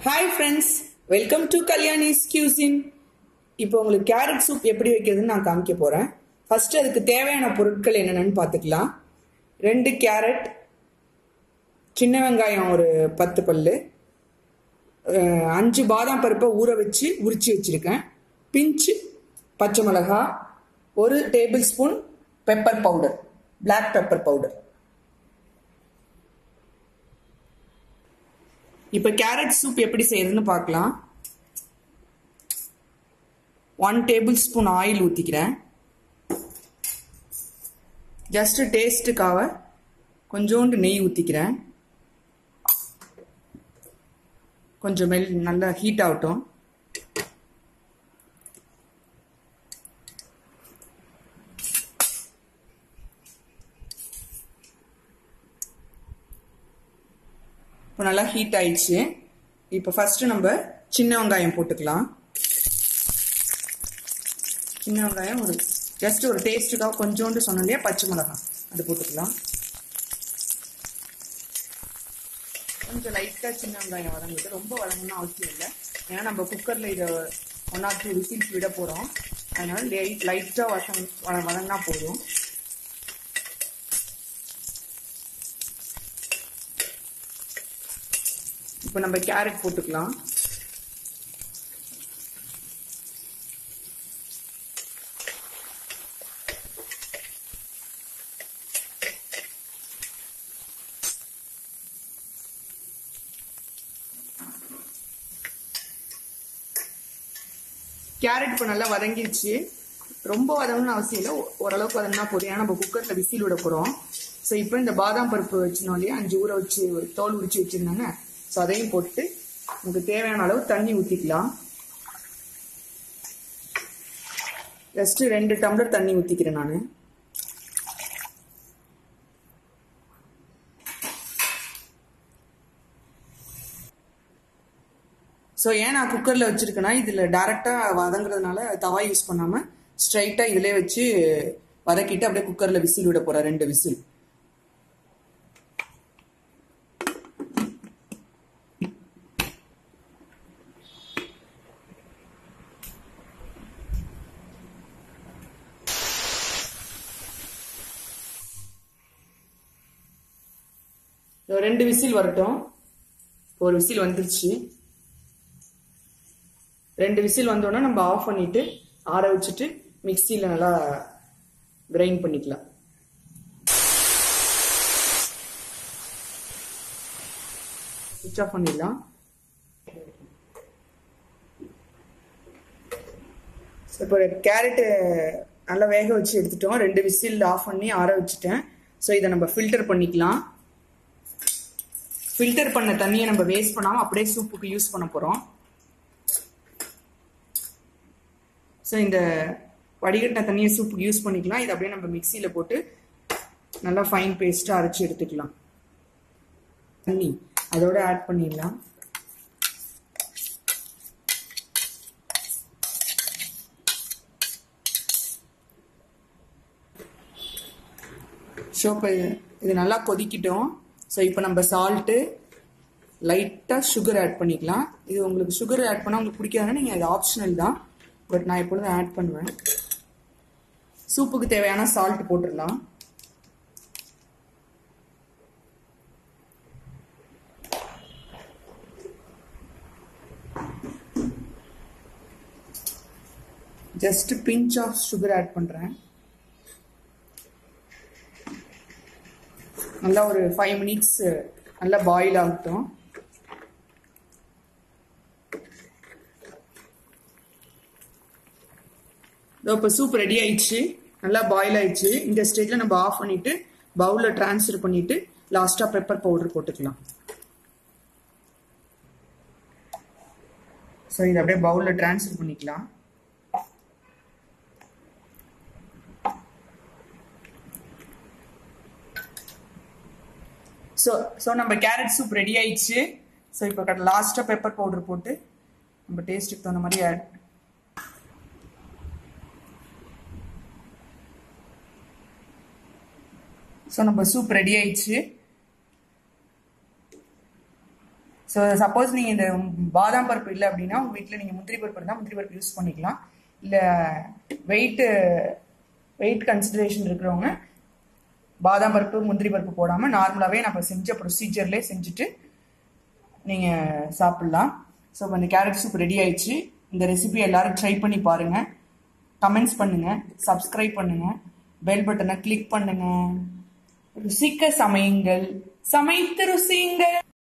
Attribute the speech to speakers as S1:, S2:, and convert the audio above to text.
S1: hi friends welcome to Kalyani's cuisine இப்போ உங்களுக்கு carrot soup எப்படி வைக்கிறதுன்னு நான் காமிக்க போகிறேன் ஃபர்ஸ்ட் அதுக்கு தேவையான பொருட்கள் என்னென்னு பார்த்துக்கலாம் ரெண்டு கேரட் சின்ன வெங்காயம் ஒரு பத்து பல்லு அஹ், அஞ்சு பாதாம் பருப்பை ஊற வச்சு உரிச்சு வச்சுருக்கேன் பிஞ்சு பச்சை மிளகா ஒரு tablespoon pepper powder black pepper powder இப்போ கேரட் சூப் எப்படி செய்யறதுன்னு பார்க்கலாம் ஒன் டேபிள் ஸ்பூன் ஆயில் ஊற்றிக்கிறேன் ஜஸ்ட் டேஸ்ட்டுக்காக கொஞ்சோண்டு நெய் ஊற்றிக்கிறேன் கொஞ்சம் மெல் நல்லா ஹீட் ஆகட்டும் இப்போ நல்லா ஹீட் ஆயிடுச்சு இப்போ ஃபர்ஸ்ட் நம்ம சின்ன வெங்காயம் போட்டுக்கலாம் சின்ன வெங்காயம் ஒரு ஜஸ்ட் ஒரு டேஸ்ட்டுக்காக கொஞ்சோண்டு சொன்னோம் இல்லையா பச்சை மிளகாய் அது போட்டுக்கலாம் கொஞ்சம் லைட்டாக சின்ன வெங்காயம் வதங்குது ரொம்ப வதங்கணும்னு அவசியம் இல்லை ஏன்னா நம்ம குக்கரில் இதை ஒன் ஆர் டூ விசில்ஸ் விட போகிறோம் அதனால லைட் லைட்டாக வசம் வதங்கினா போதும் இப்போ நம்ம கேரட் போட்டுக்கலாம் கேரட் இப்போ நல்லா வதங்கிடுச்சு ரொம்ப வதங்கணும்னு அவசியம் இல்லை ஓ- ஓரளவுக்கு வதங்கினா போதும் ஏன்னா நம்ம குக்கரில் விசில் விட போகிறோம் ஸோ இப்போ இந்த பாதாம் பருப்பு வச்சிருந்தோம் இல்லையா அஞ்சு ஊற வச்சு தோல் உரிச்சு வச்சிருந்தாங்க ஸோ அதையும் போட்டு நமக்கு தேவையான அளவு தண்ணி ஊற்றிக்கலாம் ஜஸ்ட் ரெண்டு டம்ளர் தண்ணி ஊற்றிக்கிறேன் நான் ஸோ ஏன் நான் குக்கரில் வச்சுருக்கேன்னா இதில் டேரெக்டாக வதங்குறதுனால தவா யூஸ் பண்ணாமல் ஸ்ட்ரைட்டாக இதிலே வச்சு வதக்கிட்டு அப்படியே குக்கரில் விசில் விட போகிறேன் ரெண்டு விசில் இதோ ரெண்டு விசில் வரட்டும் ஒரு விசில் வந்துருச்சு ரெண்டு விசில் வந்தோடனே நம்ம ஆஃப் பண்ணிட்டு ஆற வச்சுட்டு மிக்சியில் நல்லா கிரைண்ட் பண்ணிக்கலாம் சுவிச் ஆஃப் பண்ணிடலாம் ஸோ இப்போ கேரட்டு நல்லா வேக வச்சு எடுத்துட்டோம் ரெண்டு விசில் ஆஃப் பண்ணி ஆற வச்சுட்டேன் ஸோ இதை நம்ம ஃபில்டர் பண்ணிக்கலாம் ஃபில்டர் பண்ண தண்ணியை நம்ம வேஸ்ட் பண்ணாமல் அப்படியே சூப்புக்கு யூஸ் பண்ண போகிறோம் ஸோ இந்த வடிகட்டின தண்ணியை சூப்புக்கு யூஸ் பண்ணிக்கலாம் இதை அப்படியே நம்ம மிக்சியில் போட்டு நல்லா ஃபைன் பேஸ்ட்டாக அரைச்சி எடுத்துக்கலாம் தண்ணி அதோட ஆட் பண்ணிடலாம் ஸோ இப்போ இது நல்லா கொதிக்கிட்டோம் ஸோ இப்போ நம்ம சால்ட்டு லைட்டாக சுகர் ஆட் பண்ணிக்கலாம் இது உங்களுக்கு சுகர் ஆட் பண்ணால் உங்களுக்கு பிடிக்காதுன்னா நீங்கள் அது ஆப்ஷனல் தான் பட் நான் எப்பொழுதும் ஆட் பண்ணுவேன் சூப்புக்கு தேவையான சால்ட் போட்டுடலாம் just pinch of sugar add பண்ணுறேன் நல்லா ஒரு ஃபைவ் மினிட்ஸ் நல்லா பாயில் ஆகட்டும் இதோ இப்போ சூப் ரெடி ஆயிடுச்சு நல்லா பாயில் ஆயிடுச்சு இந்த ஸ்டேஜில் நம்ம ஆஃப் பண்ணிட்டு பவுலில் ட்ரான்ஸ்ஃபர் பண்ணிட்டு லாஸ்ட்டாக பெப்பர் பவுடர் போட்டுக்கலாம் ஸோ இதை அப்படியே பவுலில் ட்ரான்ஸ்ஃபர் பண்ணிக்கலாம் ஸோ ஸோ நம்ம கேரட் சூப் ரெடி ஆயிடுச்சு ஸோ இப்போ லாஸ்ட்டாக பெப்பர் பவுடர் போட்டு நம்ம டேஸ்ட்டுக்கு தகுந்த மாதிரி ஆட் ஸோ நம்ம சூப் ரெடி ஆயிடுச்சு ஸோ ஸோ சப்போஸ் நீங்கள் இந்த பாதாம் பருப்பு இல்லை அப்படின்னா உங்கள் வீட்டில் நீங்கள் முந்திரி பருப்பு இருந்தால் முந்திரி பருப்பு யூஸ் பண்ணிக்கலாம் இல்லை வெயிட்டு வெயிட் கன்சிடரேஷன் இருக்கிறவங்க பாதாம் பருப்பு முந்திரி பருப்பு போடாமல் நார்மலாகவே நம்ம செஞ்ச ப்ரொசீஜர்லேயே செஞ்சுட்டு நீங்கள் சாப்பிட்லாம் ஸோ இப்போ இந்த கேரட் சூப் ரெடி ஆயிடுச்சு இந்த ரெசிபி எல்லாரும் ட்ரை பண்ணி பாருங்கள் கமெண்ட்ஸ் பண்ணுங்கள் சப்ஸ்கிரைப் பண்ணுங்கள் பெல் பட்டனை கிளிக் பண்ணுங்கள் ருசிக்க சமையுங்கள் சமைத்து ருசியுங்கள்